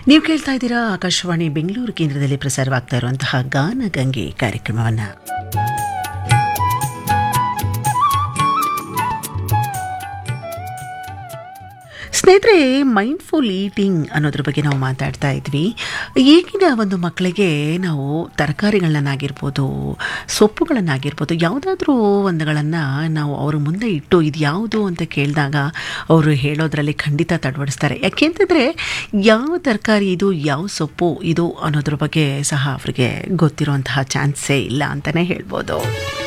ನೀವು ಕೇಳ್ತಾ ಇದ್ದೀರಾ ಆಕಾಶವಾಣಿ ಬೆಂಗಳೂರು ಕೇಂದ್ರದಲ್ಲಿ ಪ್ರಸಾರವಾಗ್ತಾ ಇರುವಂತಹ ಗಾನ ಗಂಗೆ ಕಾರ್ಯಕ್ರಮವನ್ನು ಸ್ನೇಹಿತರೆ ಮೈಂಡ್ಫುಲ್ ಈಟಿಂಗ್ ಅನ್ನೋದ್ರ ಬಗ್ಗೆ ನಾವು ಮಾತಾಡ್ತಾ ಇದ್ವಿ ಈಗಿನ ಒಂದು ಮಕ್ಕಳಿಗೆ ನಾವು ತರಕಾರಿಗಳನ್ನಾಗಿರ್ಬೋದು ಸೊಪ್ಪುಗಳನ್ನಾಗಿರ್ಬೋದು ಯಾವುದಾದ್ರೂ ಒಂದುಗಳನ್ನು ನಾವು ಅವ್ರ ಮುಂದೆ ಇಟ್ಟು ಇದು ಯಾವುದು ಅಂತ ಕೇಳಿದಾಗ ಅವರು ಹೇಳೋದ್ರಲ್ಲಿ ಖಂಡಿತ ತಡವಡಿಸ್ತಾರೆ ಯಾಕೆಂತಂದರೆ ಯಾವ ತರಕಾರಿ ಇದು ಯಾವ ಸೊಪ್ಪು ಇದು ಅನ್ನೋದ್ರ ಬಗ್ಗೆ ಸಹ ಅವರಿಗೆ ಗೊತ್ತಿರುವಂತಹ ಚಾನ್ಸೇ ಇಲ್ಲ ಅಂತಲೇ ಹೇಳ್ಬೋದು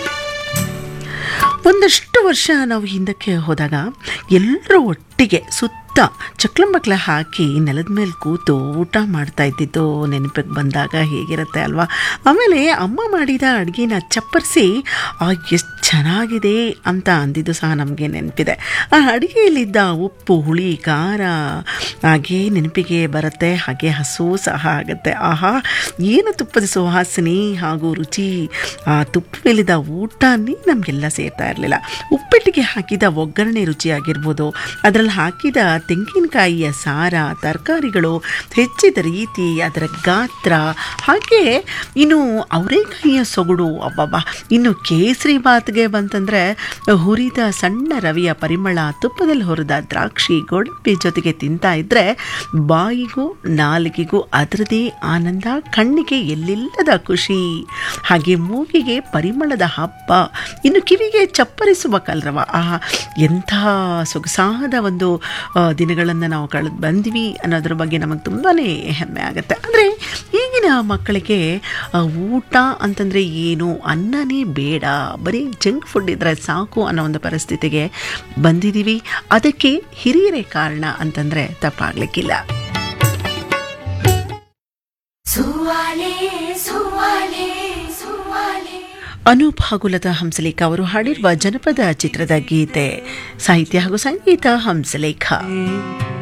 ಒಂದಷ್ಟು ವರ್ಷ ನಾವು ಹಿಂದಕ್ಕೆ ಹೋದಾಗ ಎಲ್ಲರೂ ಒಟ್ಟಿಗೆ ಸುತ್ತ ಚಕ್ಲಂಬಕ್ಲ ಹಾಕಿ ನೆಲದ ಮೇಲೆ ಕೂತು ಊಟ ಮಾಡ್ತಾ ಇದ್ದಿದ್ದು ನೆನಪಿಗೆ ಬಂದಾಗ ಹೇಗಿರುತ್ತೆ ಅಲ್ವಾ ಆಮೇಲೆ ಅಮ್ಮ ಮಾಡಿದ ಅಡುಗೆನ ಚಪ್ಪರಿಸಿ ಎಷ್ಟು ಚೆನ್ನಾಗಿದೆ ಅಂತ ಅಂದಿದ್ದು ಸಹ ನಮಗೆ ನೆನಪಿದೆ ಆ ಅಡುಗೆಯಲ್ಲಿದ್ದ ಉಪ್ಪು ಹುಳಿ ಖಾರ ಹಾಗೆ ನೆನಪಿಗೆ ಬರುತ್ತೆ ಹಾಗೆ ಹಸು ಸಹ ಆಗುತ್ತೆ ಆಹಾ ಏನು ತುಪ್ಪದ ಸುವಾಸನೆ ಹಾಗೂ ರುಚಿ ಆ ತುಪ್ಪ ಮೇಲಿದ ಊಟನೇ ನಮಗೆಲ್ಲ ಸೇರ್ತಾ ಇರಲಿಲ್ಲ ಉಪ್ಪಿಟ್ಟಿಗೆ ಹಾಕಿದ ಒಗ್ಗರಣೆ ರುಚಿಯಾಗಿರ್ಬೋದು ಅದರಲ್ಲಿ ಹಾಕಿದ ತೆಂಗಿನಕಾಯಿಯ ಸಾರ ತರಕಾರಿಗಳು ಹೆಚ್ಚಿದ ರೀತಿ ಅದರ ಗಾತ್ರ ಹಾಗೆ ಇನ್ನು ಅವರೇಕಾಯಿಯ ಸೊಗಡು ಅಬ್ಬಬ್ಬ ಇನ್ನು ಕೇಸರಿ ಬಾತ್ಗೆ ಬಂತಂದರೆ ಹುರಿದ ಸಣ್ಣ ರವಿಯ ಪರಿಮಳ ತುಪ್ಪದಲ್ಲಿ ಹುರಿದ ದ್ರಾಕ್ಷಿ ಗೋಡಂಬಿ ಜೊತೆಗೆ ತಿಂತಾ ಇದ್ದರೆ ಬಾಯಿಗೂ ನಾಲಿಗೆಗೂ ಅದರದೇ ಆನಂದ ಕಣ್ಣಿಗೆ ಎಲ್ಲಿಲ್ಲದ ಖುಷಿ ಹಾಗೆ ಮೂಗಿಗೆ ಪರಿಮಳದ ಹಬ್ಬ ಇನ್ನು ಕಿವಿಗೆ ಚಪ್ಪರಿಸುವ ಕಲ್ರವ ಆ ಎಂಥ ಸೊಗಸಾದ ಒಂದು ದಿನಗಳನ್ನು ನಾವು ಕಳೆದು ಬಂದ್ವಿ ಅನ್ನೋದ್ರ ಬಗ್ಗೆ ನಮಗೆ ತುಂಬಾ ಹೆಮ್ಮೆ ಆಗುತ್ತೆ ಆದರೆ ಈಗಿನ ಮಕ್ಕಳಿಗೆ ಊಟ ಅಂತಂದರೆ ಏನು ಅನ್ನನೇ ಬೇಡ ಬರೀ ಜಂಕ್ ಫುಡ್ ಇದ್ದರೆ ಸಾಕು ಅನ್ನೋ ಒಂದು ಪರಿಸ್ಥಿತಿಗೆ ಬಂದಿದ್ದೀವಿ ಅದಕ್ಕೆ ಹಿರಿಯರೇ ಕಾರಣ ಅಂತಂದರೆ ತಪ್ಪಾಗಲಿಕ್ಕಿಲ್ಲ ಸುವಾಲೆ ಸುವಾಲೆ ಸುವಾಲೆ ಅನೂಪ್ ಹಾಗೂ ಲತಾ ಹಂಸಲೇಖ ಅವರು ಹಾಡಿರುವ ಜನಪದ ಚಿತ್ರದ ಗೀತೆ ಸಾಹಿತ್ಯ ಹಾಗೂ ಸಂಗೀತ ಹಂಸಲೇಖ